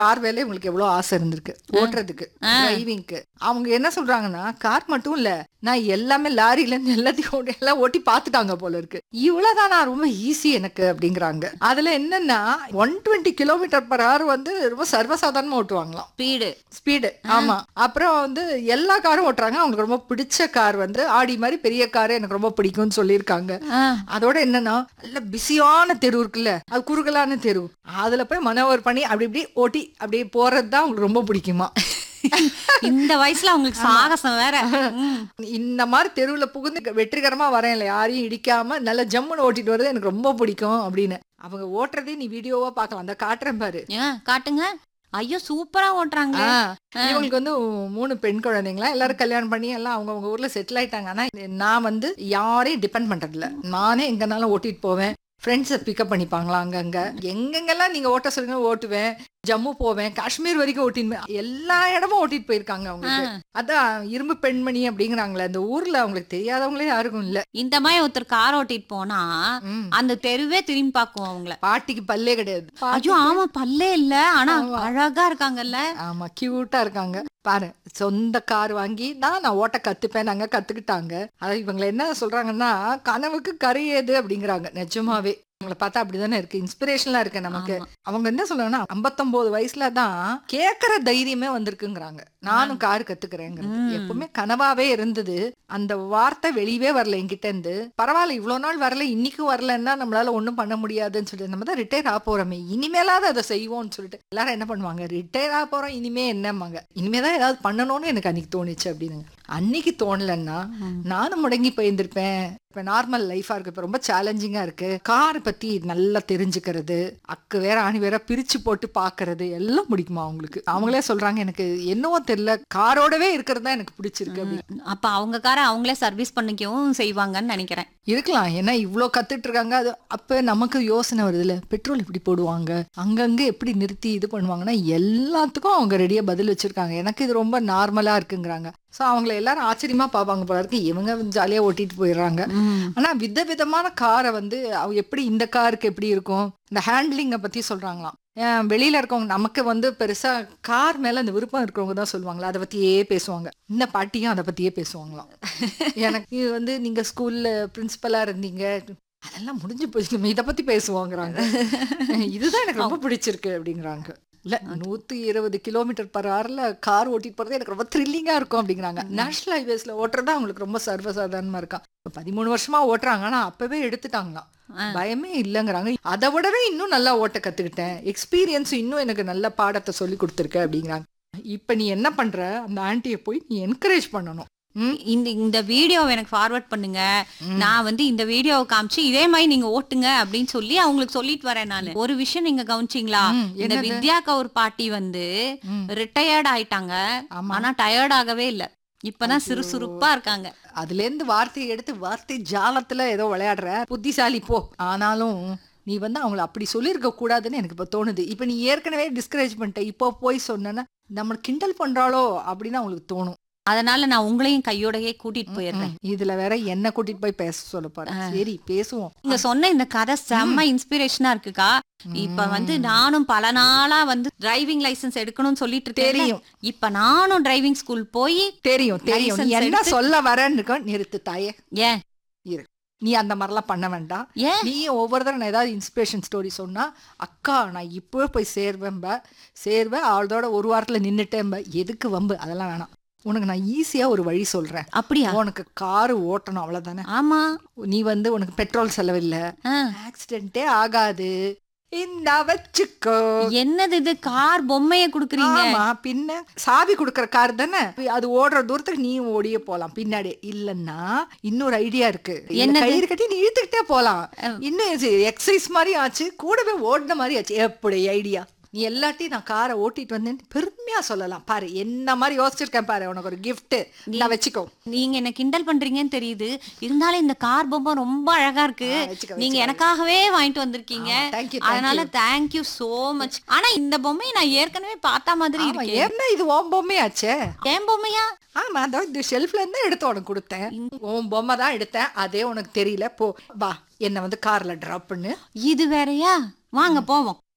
Car வேலை உங்களுக்கு எவ்வளவு ஆசை இருந்திருக்கு ஓட்டுறதுக்கு டிரைவிங்க்கு அவங்க என்ன சொல்றாங்கன்னா கார் மட்டும் இல்ல நான் எல்லாமே லாரில இருந்து எல்லாத்தையும் ஓட்டி- எல்லாம் ஓட்டி பாத்துட்டாங்க போல இருக்கு இவ்வளவுதான் நான் ரொம்ப ஈஸி எனக்கு அப்படிங்கிறாங்க அதுல என்னன்னா one twenty kilometre per hour வந்து ரொம்ப சர்வசாதாரணமா ஓட்டுவாங்களாம் ஸ்பீடு ஸ்பீடு ஆமா அப்புறம் வந்து எல்லா காரும் ஓட்டுறாங்க அவங்களுக்கு ரொம்ப பிடிச்ச கார் வந்து ஆடி மாதிரி பெரிய கார் எனக்கு ரொம்ப பிடிக்கும்னு சொல்லியிருக்காங்க அதோட என்னன்னா நல்ல பிஸியான தெரு இருக்குல்ல அது குறுகலான தெரு அதுல போய் மனோவர் பண்ணி அப்படி இப்படி ஓட்டி அப்படியே போறது தான் அவங்களுக்கு ரொம்ப பிடிக்குமா இந்த வயசுல அவங்களுக்கு சாகசம் வேற ம். இந்த மாதிரி தெருவுல புகுந்து வெற்றிகரமா வரேன் இல்ல யாரையும் இடிக்காம நல்ல ஜம்முன்னு ஓட்டிட்டு வரது எனக்கு ரொம்ப பிடிக்கும் அப்படின்னு அவங்க ஓட்டுறதே நீ வீடியோவா பார்க்கலாம் அந்த காட்டுறேன் பாரு ஏன், காட்டுங்க ஐயோ சூப்பரா ஓட்டுறாங்க ஆ, இவங்களுக்கு வந்து மூணு பெண் குழந்தைங்களா எல்லாரும் கல்யாணம் பண்ணி எல்லாம் அவங்க அவங்க ஊர்ல செட்டில் ஆயிட்டாங்க ஆனா நான் வந்து யாரையும் டிபெண்ட் பண்றது இல்ல நானே எங்கனாலும் ஓட்டிட்டு போவேன் ஃப்ரெண்ட்ஸை பிக்கப் பண்ணிப்பாங்களா அங்கங்க எங்கெங்கெல்லாம் நீங்க ஓட்ட சொல்லுங்க ஓட்டுவேன் ஜம்மு போவேன் காஷ்மீர் வரைக்கும் ஓட்டின்னு போய் எல்லா இடமும் ஓட்டிட்டு போயிருக்காங்க அவங்களுக்கு அதான் இரும்பு பெண்மணி அப்படிங்கிறாங்களே அந்த ஊர்ல அவங்களுக்கு தெரியாதவங்களே யாருக்கும் இல்ல இந்த மாதிரி ஒருத்தர் கார் ஓட்டிட்டு போனா ம். அந்த தெருவே திரும்பி பார்க்கும் அவங்கள பாட்டிக்கு பல்லே கிடையாது ஐயோ ஆமா பல்லே இல்ல ஆனா அழகா இருக்காங்கல்ல ஆமா கியூட்டா இருக்காங்க பாரு சொந்த கார் வாங்கி தான் நான் ஓட்ட கத்துப்பேன் நாங்க கத்துக்கிட்டாங்க அதாவது இவங்களை என்ன சொல்றாங்கன்னா கனவுக்கு கரையேது அப்படிங்கிறாங்க நிஜமாவே உங்களை பார்த்தா அப்படிதானே இருக்கு இன்ஸ்பிரேஷனலா இருக்கு நமக்கு ஆமா. அவங்க என்ன சொல்றாங்கன்னா 59 வயசுல தான் கேக்குற தைரியமே வந்திருக்குங்கிறாங்க நானும் கார் கத்துக்கிறேங்கிறது ம். எப்பவுமே கனவாவே இருந்தது அந்த வார்த்தை வெளியவே வரல என்கிட்ட இருந்து பரவாயில்ல இவ்வளவு நாள் வரல இன்னைக்கும் வரலன்னா நம்மளால ஒண்ணும் பண்ண முடியாதுன்னு சொல்லிட்டு நம்ம தான் ரிட்டையர் ஆக போறோமே இனிமேலாவது அதை செய்வோம்னு சொல்லிட்டு எல்லாரும் என்ன பண்ணுவாங்க ரிட்டையர் ஆக போறோம் இனிமே என்னம்பாங்க இனிமே தான் ஏதாவது பண்ணணும்னு எனக்கு அன்னைக்கு தோணுச்சு அப்படின்னுங்க அன்னைக்கு தோணலன்னா நானும் முடங்கி போயிருந்திருப்பேன் இப்ப நார்மல் லைஃபா இருக்கு இப்ப ரொம்ப சேலஞ்சிங்கா இருக்கு கார் பத்தி நல்லா தெரிஞ்சுக்கிறது அக்கு வேற ஆணி வேற பிரிச்சு போட்டு பாக்குறது எல்லாம் பிடிக்குமா அவங்களுக்கு அவங்களே சொல்றாங்க எனக்கு என்னவோ தெரியல காரோடவே இருக்கிறது தான் எனக்கு பிடிச்சிருக்கு அப்படி அப்ப அவங்க கார அவங்களே சர்வீஸ் பண்ணிக்கவும் செய்வாங்கன்னு நினைக்கிறேன் இருக்கலாம் ஏன்னா இவ்ளோ கத்துட்டு இருக்காங்க அது அப்ப நமக்கு யோசனை வருதுல்ல பெட்ரோல் எப்படி போடுவாங்க அங்கங்க எப்படி நிறுத்தி இது பண்ணுவாங்கன்னா எல்லாத்துக்கும் அவங்க ரெடியா பதில் வச்சிருக்காங்க எனக்கு இது ரொம்ப நார்மலா இருக்குங்கிறாங்க சோ அவங்கள எல்லாரும் ஆச்சரியமா பார்ப்பாங்க போல இருக்கு இவங்க ஜாலியா ஓட்டிட்டு போயிடுறாங்க ஆனா வித விதமான காரை வந்து அவ எப்படி இந்த காருக்கு எப்படி இருக்கும் இந்த ஹேண்ட்லிங்கை பத்தி சொல்றாங்களாம் ஏன் வெளியில இருக்கவங்க நமக்கு வந்து பெருசா கார் மேல அந்த விருப்பம் இருக்கிறவங்க தான் சொல்லுவாங்களா அதை பத்தியே பேசுவாங்க இந்த பாட்டியும் அதை பத்தியே பேசுவாங்களாம் எனக்கு வந்து நீங்க ஸ்கூல்ல பிரின்சிபலா இருந்தீங்க அதெல்லாம் முடிஞ்சு போச்சு நம்ம இதை பத்தி பேசுவோங்கிறாங்க இதுதான் எனக்கு ரொம்ப பிடிச்சிருக்கு அப்படிங்கிறாங்க இல்ல நூத்தி இருபது கிலோமீட்டர் பர் ஹவர்ல கார் ஓட்டிட்டு போறது எனக்கு ரொம்ப த்ரில்லிங்கா இருக்கும் அப்படிங்கிறாங்க நேஷனல் ஹைவேஸ்ல ஓட்டுறது அவங்களுக்கு ரொம்ப சர்வசாதாரணமா இருக்கான் இப்ப பதிமூணு வருஷமா ஓட்டுறாங்க ஆனா அப்பவே எடுத்துட்டாங்களாம் பயமே இல்லைங்கிறாங்க அதை விடவே இன்னும் நல்லா ஓட்ட கத்துக்கிட்டேன் எக்ஸ்பீரியன்ஸ் இன்னும் எனக்கு நல்ல பாடத்தை சொல்லி கொடுத்துருக்க அப்படிங்கிறாங்க இப்ப நீ என்ன பண்ற அந்த ஆன்ட்டியை போய் நீ என்கரேஜ் பண்ணணும் ம்? இந்த இந்த வீடியோ எனக்கு ஃபார்வர்ட் பண்ணுங்க நான் வந்து இந்த வீடியோவை காமிச்சு இதே மாதிரி நீங்க ஓட்டுங்க அப்படின்னு சொல்லி அவங்களுக்கு சொல்லிட்டு வரேன் நான் ஒரு விஷயம் நீங்க கவனிச்சீங்களா ம், இந்த என்னது? வித்யா கவுர் பாட்டி வந்து ம். ரிட்டையர்ட் ஆயிட்டாங்க ஆமா. ஆனா டயர்ட் ஆகவே இல்ல இப்பதான் சுறுசுறுப்பா இருக்காங்க அதுல இருந்து வார்த்தையை எடுத்து வார்த்தை ஜாலத்துல ஏதோ விளையாடுற புத்திசாலி போ ஆனாலும் நீ வந்து அவங்கள அப்படி சொல்லியிருக்க கூடாதுன்னு எனக்கு இப்ப தோணுது இப்ப நீ ஏற்கனவே டிஸ்கரேஜ் பண்ணிட்ட இப்போ போய் சொன்னா நம்ம கிண்டல் பண்றாளோ அப்படின்னு அவங்களுக்கு தோணும் அதனால நான் உங்களையும் கையோடயே கூட்டிட்டு போயிடுறேன் இதுல வேற என்ன கூட்டிட்டு போய் பேச சொல்ல போறேன் சரி பேசுவோம் நீங்க சொன்ன இந்த கதை செம்ம இன்ஸ்பிரேஷனா இருக்குக்கா இப்ப வந்து நானும் பல நாளா வந்து டிரைவிங் லைசென்ஸ் எடுக்கணும்னு சொல்லிட்டு இருக்கேன் தெரியும். இப்ப நானும் டிரைவிங் ஸ்கூல் போய் தெரியும் தெரியும் நீ License என்ன எடுத்து- சொல்ல வரன்னு இருக்கோ, நிறுத்து தாயே ஏன் இரு நீ அந்த மாதிரிலாம் பண்ண வேண்டாம் ஏன் நீ ஒவ்வொரு தடவை நான் ஏதாவது இன்ஸ்பிரேஷன் ஸ்டோரி சொன்னா அக்கா நான் இப்பவே போய் சேர்வேன்ப சேர்வேன் அவளோட ஒரு வாரத்துல நின்னுட்டேன்ப எதுக்கு வம்பு அதெல்லாம் வேணாம் உனக்கு நான் ஈஸியா ஒரு வழி சொல்றேன் அப்படியா உனக்கு காரு ஓட்டணும் அவ்வளவுதானே ஆமா நீ வந்து உனக்கு பெட்ரோல் செலவில்ல ஆ. ஆக்சிடென்ட்டே ஆகாது இந்த வச்சுக்கோ என்னது இது கார் பொம்மைய குடுக்குறீங்க ஆமா பின்ன சாவி குடுக்கற கார் தானே அது ஓடுற தூரத்துக்கு நீ ஓடியே போலாம் பின்னாடி இல்லன்னா இன்னொரு ஐடியா இருக்கு இதுல என்னது? கயிறு கட்டி நீ இழுத்துக்கிட்டே போலாம் இன்னும் எக்ஸசைஸ் மாதிரி ஆச்சு கூடவே ஓடின மாதிரி ஆச்சு எப்படி ஐடியா நீ எல்லாத்தையும் நான் காரை ஓட்டிட்டு வந்தேன் பெருமையா சொல்லலாம் பாரு என்ன மாதிரி யோசிச்சிருக்கேன் பாரு உனக்கு ஒரு gift நான் வச்சுக்கோ நீங்க என்ன கிண்டல் பண்றீங்கன்னு தெரியுது இருந்தாலும் இந்த கார் பொம்மை ரொம்ப அழகா இருக்கு ஆ, வச்சுக்க, நீங்க வச்சுக்க. எனக்காகவே வாங்கிட்டு வந்திருக்கீங்க ஆமா, thank you, thank அதனால தேங்க்யூ சோ மச் ஆனா இந்த பொம்மையை நான் ஏற்கனவே பார்த்த மாதிரி ஆமா இருக்கு ஏன்னா இது ஓம் பொம்மையாச்சே ஏன் பொம்மையா ஆமா அதான் இந்த ஷெல்ஃப்ல இருந்து எடுத்து உனக்கு கொடுத்தேன் உன் பொம்மை தான் எடுத்தேன் அதே உனக்கு தெரியல போ வா என்ன வந்து கார்ல டிராப் பண்ணு இது வேறயா வாங்க போவோம்